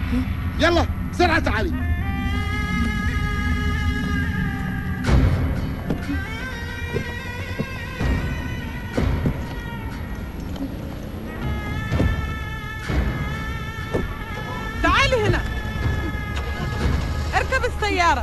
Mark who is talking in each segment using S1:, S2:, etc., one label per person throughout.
S1: يلا بسرعه تعالي
S2: تعالي هنا اركب السيارة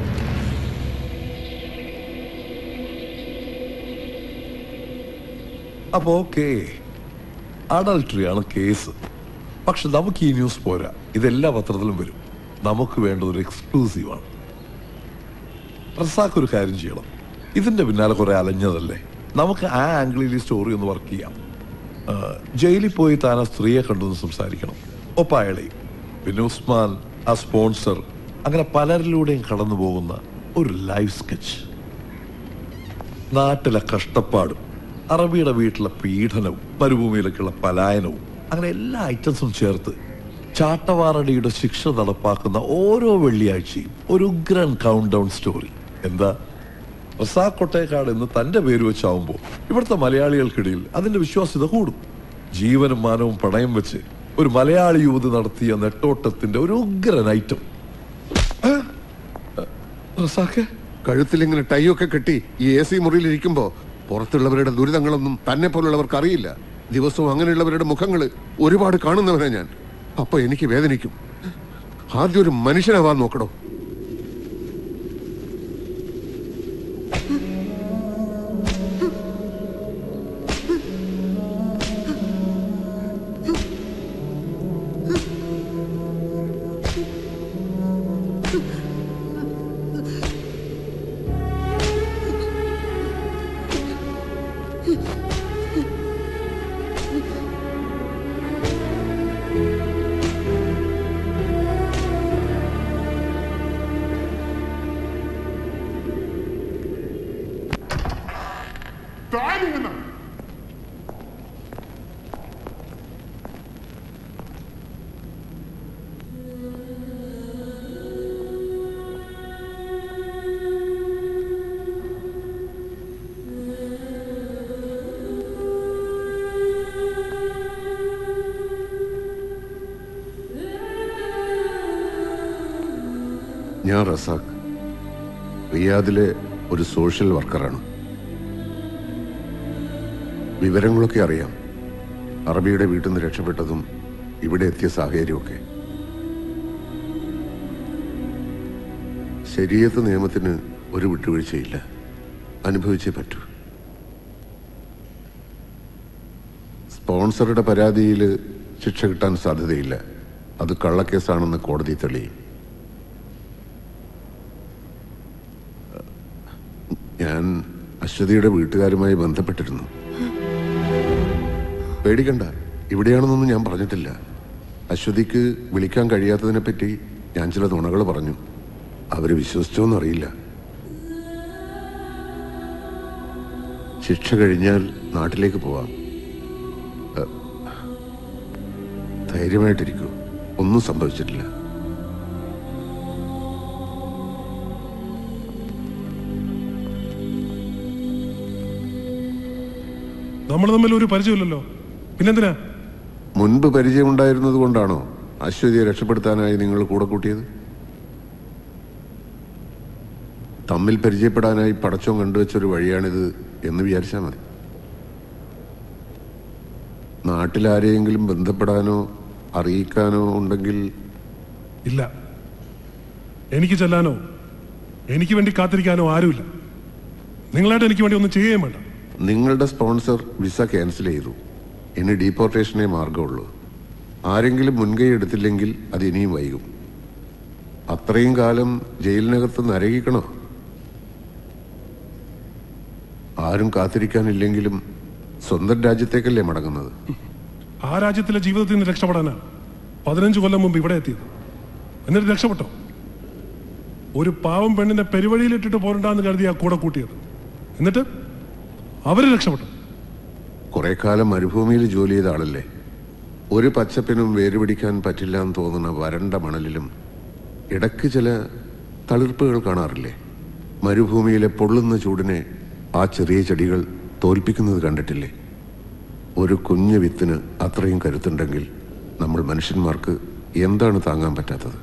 S3: അപ്പൊ okay അഡൾട്ടറിയാണ് case പക്ഷെ നമുക്ക് ഈ ന്യൂസ് പോരാ ഇതെല്ലാ പത്രത്തിലും വരും നമുക്ക് വേണ്ടത് ഒരു എക്സ്ക്ലൂസീവാണ് റസാക്ക് ഒരു കാര്യം ചെയ്യണം ഇതിന്റെ പിന്നാലെ കുറെ അലഞ്ഞതല്ലേ നമുക്ക് ആ ആംഗിളിൽ ഈ സ്റ്റോറി ഒന്ന് വർക്ക് ചെയ്യാം ആ, ജയിലിൽ പോയി താൻ ആ സ്ത്രീയെ കണ്ടൊന്ന് സംസാരിക്കണം ഒപ്പം അയാളെയും പിന്നെ ഉസ്മാൻ ആ സ്പോൺസർ അങ്ങനെ പലരിലൂടെയും കടന്നു പോകുന്ന ഒരു ലൈഫ് സ്കെച്ച് നാട്ടിലെ കഷ്ടപ്പാടും അറബിയുടെ വീട്ടിലെ പീഡനവും മരുഭൂമിയിലേക്കുള്ള പലായനവും അങ്ങനെ എല്ലാ ഐറ്റംസും ചേർത്ത് ചാട്ടവാറടിയുടെ ശിക്ഷ നടപ്പാക്കുന്ന ഓരോ വെള്ളിയാഴ്ചയും ഒരു ഉഗ്രൻ കൗണ്ട് ഡൗൺ സ്റ്റോറി എന്താ റസാഖ് കൊട്ടേക്കാട് എന്ന് തന്റെ പേര് വെച്ചാവുമ്പോൾ ഇവിടുത്തെ മലയാളികൾക്കിടയിൽ അതിന്റെ വിശ്വാസ്യത കൂടും ജീവനും മാനവും പണയം വെച്ച് ഒരു മലയാളി യുവതി നടത്തിയ നെട്ടോട്ടത്തിന്റെ ഒരു ഉഗ്രൻ ഐറ്റം റസാഖെ
S1: കഴുത്തിലിങ്ങനെ ടൈ ഒക്കെ കെട്ടി ഈ എ സി മുറിയിൽ ഇരിക്കുമ്പോ പുറത്തുള്ളവരുടെ ദുരിതങ്ങളൊന്നും തന്നെ പോലുള്ളവർക്ക് അറിയില്ല ദിവസവും അങ്ങനെയുള്ളവരുടെ മുഖങ്ങൾ ഒരുപാട് കാണുന്നവനാ ഞാൻ അപ്പൊ എനിക്ക് വേദനിക്കും ആദ്യം ഒരു മനുഷ്യനാവാൻ നോക്കണോ
S4: تعالي هنا
S1: ഞാൻ റസാഖ് റിയാദിലെ ഒരു സോഷ്യൽ വർക്കറാണ് വിവരങ്ങളൊക്കെ അറിയാം അറബിയുടെ വീട്ടിൽ നിന്ന് രക്ഷപ്പെട്ടതും ഇവിടെ എത്തിയ സാഹചര്യമൊക്കെ ശരീരത്ത് നിയമത്തിന് ഒരു വിട്ടുവീഴ്ചയില്ല അനുഭവിച്ചേ പറ്റൂ സ്പോൺസറുടെ പരാതിയിൽ ശിക്ഷ കിട്ടാൻ സാധ്യതയില്ല അത് കള്ളക്കേസാണെന്ന് കോടതി തെളിയും ഞാൻ അശ്വതിയുടെ വീട്ടുകാരുമായി ബന്ധപ്പെട്ടിരുന്നു പേടിക്കണ്ട ഇവിടെയാണെന്നൊന്നും ഞാൻ പറഞ്ഞിട്ടില്ല അശ്വതിക്ക് വിളിക്കാൻ കഴിയാത്തതിനെ പറ്റി ഞാൻ ചില നുണകൾ പറഞ്ഞു അവര് വിശ്വസിച്ചോന്നറിയില്ല ശിക്ഷ കഴിഞ്ഞാൽ നാട്ടിലേക്ക് പോവാം ഏ, ധൈര്യമായിട്ടിരിക്കൂ ഒന്നും സംഭവിച്ചിട്ടില്ല
S5: നമ്മൾ തമ്മിൽ ഒരു പരിചയമില്ലല്ലോ പിന്നെന്തിനാ
S1: മുൻപ് പരിചയമുണ്ടായിരുന്നത് കൊണ്ടാണോ അശ്വതിയെ രക്ഷപ്പെടുത്താനായി നിങ്ങൾ കൂടെ കൂട്ടിയത് തമ്മിൽ പരിചയപ്പെടാനായി പടച്ചോൻ കണ്ടുവച്ചൊരു വഴിയാണിത് എന്ന് വിചാരിച്ചാൽ മതി നാട്ടിലാരെയെങ്കിലും ബന്ധപ്പെടാനോ അറിയിക്കാനോ ഉണ്ടെങ്കിൽ
S5: ഇല്ല എനിക്ക് ചെല്ലാനോ എനിക്ക് വേണ്ടി കാത്തിരിക്കാനോ ആരുമില്ല നിങ്ങളായിട്ട് എനിക്ക് വേണ്ടി ഒന്നും ചെയ്യുകയും വേണ്ട
S1: നിങ്ങളുടെ സ്പോൺസർ വിസ ക്യാൻസൽ ചെയ്തു ഇനി ഡീപ്പോർട്ടേഷനേ മാർഗമുള്ളൂ ആരെങ്കിലും മുൻകൈ എടുത്തില്ലെങ്കിൽ അത് ഇനിയും വൈകും അത്രയും കാലം ജയിലിനകത്ത് നരകിക്കണോ ആരും കാത്തിരിക്കാനില്ലെങ്കിലും സ്വന്തം രാജ്യത്തേക്കല്ലേ മടങ്ങുന്നത്
S5: ആ രാജ്യത്തിലെ ജീവിതത്തിൽ നിന്ന് രക്ഷപ്പെടാനാ പതിനഞ്ച് കൊല്ലം മുമ്പ് ഇവിടെ എത്തിയത് എന്നിട്ട് രക്ഷപ്പെട്ടോ ഒരു പാവം പെണ്ണിനെ പെരുവഴിയിലിട്ടിട്ട് പോരണ്ടാന്ന് കരുതിയാ കൂടെ കൂട്ടിയത് എന്നിട്ട് അവര് രക്ഷപ്പെട്ടു
S1: കുറെ കാലം മരുഭൂമിയിൽ ജോലി ചെയ്ത ആളല്ലേ ഒരു പച്ചപ്പിനും വേരുപിടിക്കാൻ പറ്റില്ല എന്ന് തോന്നുന്ന വരണ്ട മണലിലും ഇടയ്ക്ക് ചില തളിർപ്പുകൾ കാണാറില്ലേ മരുഭൂമിയിലെ പൊള്ളുന്ന ചൂടിനെ ആ ചെറിയ ചെടികൾ തോൽപ്പിക്കുന്നത് കണ്ടിട്ടില്ലേ ഒരു കുഞ്ഞു വിത്തിന് അത്രയും കരുത്തുണ്ടെങ്കിൽ നമ്മൾ മനുഷ്യന്മാർക്ക് എന്താണ് താങ്ങാൻ പറ്റാത്തത്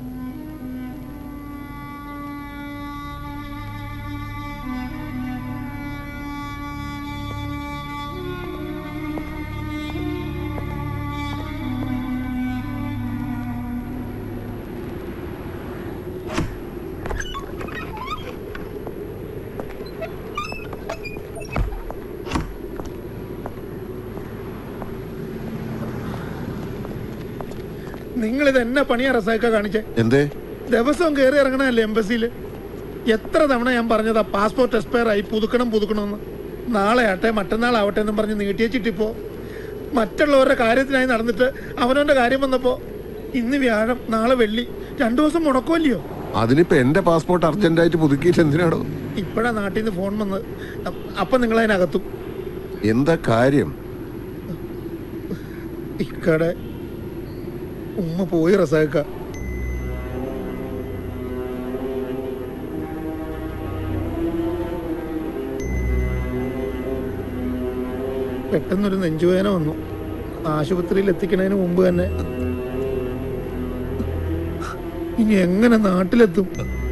S4: നിങ്ങൾ ഇത് എന്നെ പണിയാ റസാക്ക കാണിച്ചേ
S1: എന്തേ
S4: ദിവസവും കയറി ഇറങ്ങണല്ലേ എംബസിയിൽ എത്ര തവണ ഞാൻ പറഞ്ഞതാ പാസ്പോർട്ട് എക്സ്പയർ ആയി പുതുക്കണം പുതുക്കണമെന്ന് നാളെ ആട്ടെ മറ്റന്നാളാവട്ടെ എന്നും പറഞ്ഞ് നീട്ടിയച്ചിട്ടിപ്പോ മറ്റുള്ളവരുടെ കാര്യത്തിനായി നടന്നിട്ട് അവനവന്റെ കാര്യം വന്നപ്പോ ഇന്ന് വ്യാഴം നാളെ വെള്ളി രണ്ടു ദിവസം മുടക്കുമല്ലയോ
S1: അതിനിപ്പോ എന്റെ പാസ്പോർട്ട് അർജന്റായിട്ട് പുതുക്കിയിട്ട് എന്തിനാടോ
S4: ഇപ്പോഴാ നാട്ടിൽ നിന്ന് ഫോൺ വന്നത് അ- അപ്പൊ നിങ്ങൾ അതിനകത്തും
S1: എന്താ കാര്യം
S4: ഇക്കടെ ഉമ്മ പോയി റസാക്ക പെട്ടെന്നൊരു നെഞ്ചുവേദന വന്നു ആശുപത്രിയിൽ എത്തിക്കുന്നതിന് മുമ്പ് തന്നെ ഇനി എങ്ങനെ നാട്ടിലെത്തും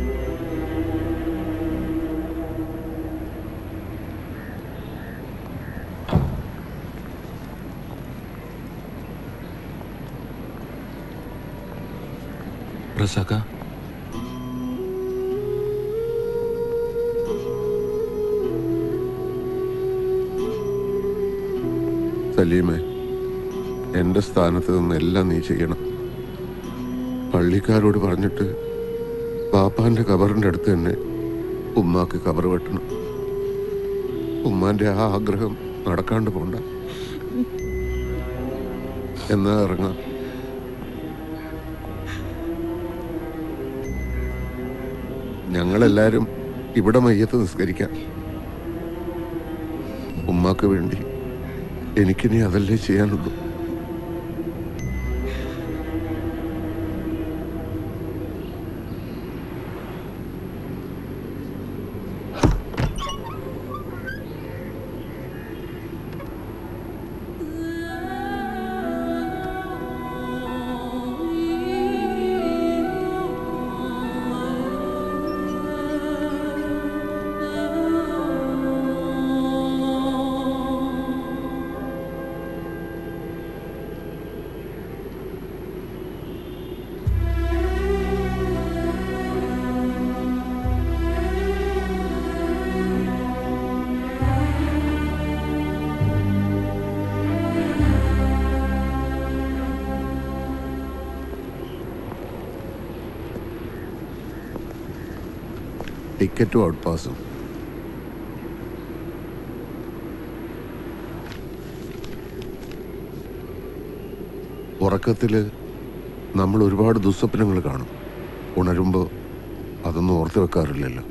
S6: റസാക്ക
S1: സലീമേ എന്റെ സ്ഥാനത്ത് നിന്ന് എല്ലാം നീ ചെയ്യണം പള്ളിക്കാരോട് പറഞ്ഞിട്ട് പാപ്പാന്റെ കബറിന്റെ അടുത്ത് തന്നെ ഉമ്മാക്ക് കബർ വെട്ടണം ഉമ്മാന്റെ ആ ആഗ്രഹം നടക്കാണ്ട് പോണ്ട എന്നാ ഇറങ്ങാം ഞങ്ങളെല്ലാരും ഇവിടെ മയ്യത്ത് നിസ്കരിക്കാം ഉമ്മാക്ക് വേണ്ടി എനിക്കിനി അതല്ലേ ചെയ്യാനുള്ളൂ ടിക്കറ്റും ഔട്ട് പാസും ഉറക്കത്തിൽ നമ്മൾ ഒരുപാട് ദുസ്വപ്നങ്ങൾ കാണും ഉണരുമ്പോൾ അതൊന്നും ഓർത്ത് വെക്കാറില്ലല്ലോ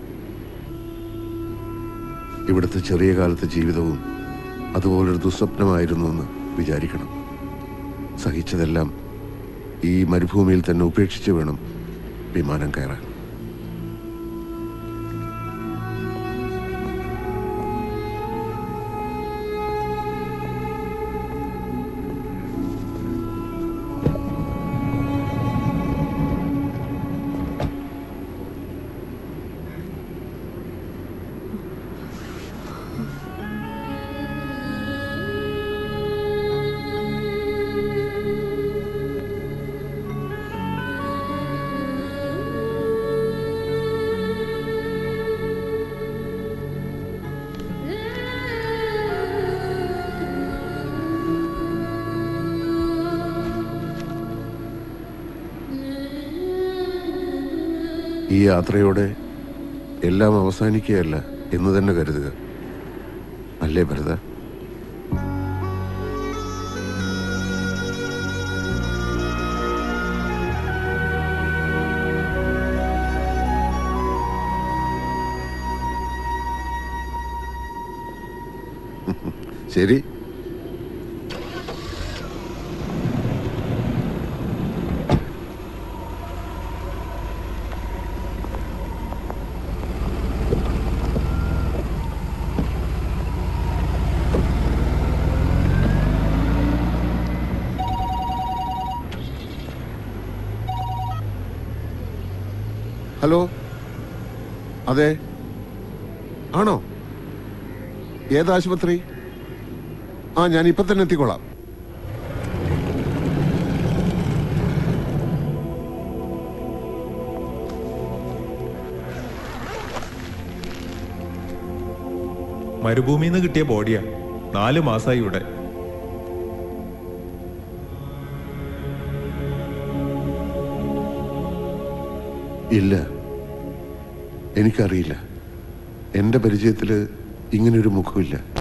S1: ഇവിടുത്തെ ചെറിയ കാലത്തെ ജീവിതവും അതുപോലൊരു ദുസ്വപ്നമായിരുന്നു എന്ന് വിചാരിക്കണം സഹിച്ചതെല്ലാം ഈ മരുഭൂമിയിൽ തന്നെ ഉപേക്ഷിച്ച് വേണം വിമാനം കയറാൻ ഈ യാത്രയോടെ എല്ലാം അവസാനിക്കുകയല്ല എന്ന് തന്നെ കരുതുക അല്ലേ ഭരത ശരി ഹലോ അതെ ആണോ ഏത് ആശുപത്രി ആ ഞാൻ ഇപ്പൊ തന്നെ എത്തിക്കോളാം
S7: മരുഭൂമിയിൽ നിന്ന് കിട്ടിയ ബോഡിയാ നാല് മാസമായി ഇവിടെ
S1: ഇല്ല എനിക്കറിയില്ല എന്റെ പരിചയത്തില് ഇങ്ങനൊരു മുഖമില്ല